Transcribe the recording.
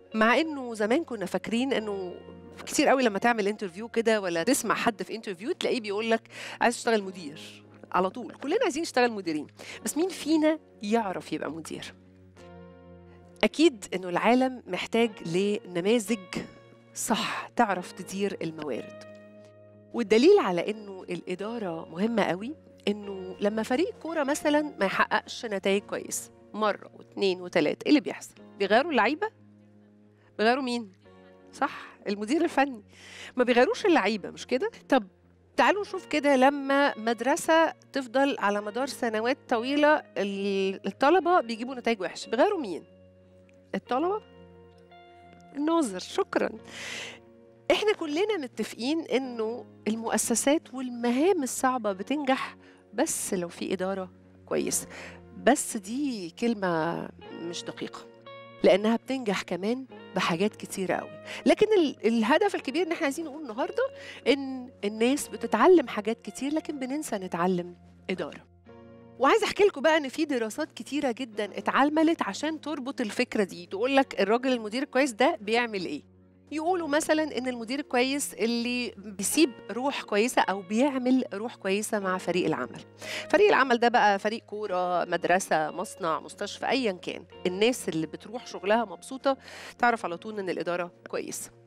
مع إنه زمان كنا فاكرين إنه كتير قوي لما تعمل انترفيو كده ولا تسمع حد في انترفيو تلاقيه بيقول لك عايز تشتغل مدير على طول كلنا عايزين نشتغل مديرين بس مين فينا يعرف يبقى مدير اكيد انه العالم محتاج لنماذج صح تعرف تدير الموارد والدليل على انه الاداره مهمه قوي انه لما فريق كوره مثلا ما يحققش نتائج كويس مره واثنين وثلاثه ايه اللي بيحصل بيغيروا اللعيبه بيغيروا مين صح المدير الفني ما بيغيروش اللعيبه مش كده طب تعالوا نشوف كده لما مدرسة تفضل على مدار سنوات طويلة ال- الطلبة بيجيبوا نتائج وحشة بيغيروا مين؟ الطلبة؟ الناظر شكرا احنا كلنا متفقين انه المؤسسات والمهام الصعبة بتنجح بس لو في إدارة كويسة بس دي كلمة مش دقيقة لأنها بتنجح كمان بحاجات كتيرة قوي لكن ال- الهدف الكبير ان احنا عايزين نقول النهارده ان الناس بتتعلم حاجات كتير لكن بننسى نتعلم اداره وعايز احكي لكم بقى ان في دراسات كتيره جدا اتعملت عشان تربط الفكره دي تقول لك الراجل المدير الكويس ده بيعمل ايه يقولوا مثلا ان المدير الكويس اللي بيسيب روح كويسه او بيعمل روح كويسه مع فريق العمل فريق العمل ده بقى فريق كوره مدرسه مصنع مستشفى ايا كان الناس اللي بتروح شغلها مبسوطه تعرف على طول ان الاداره كويسه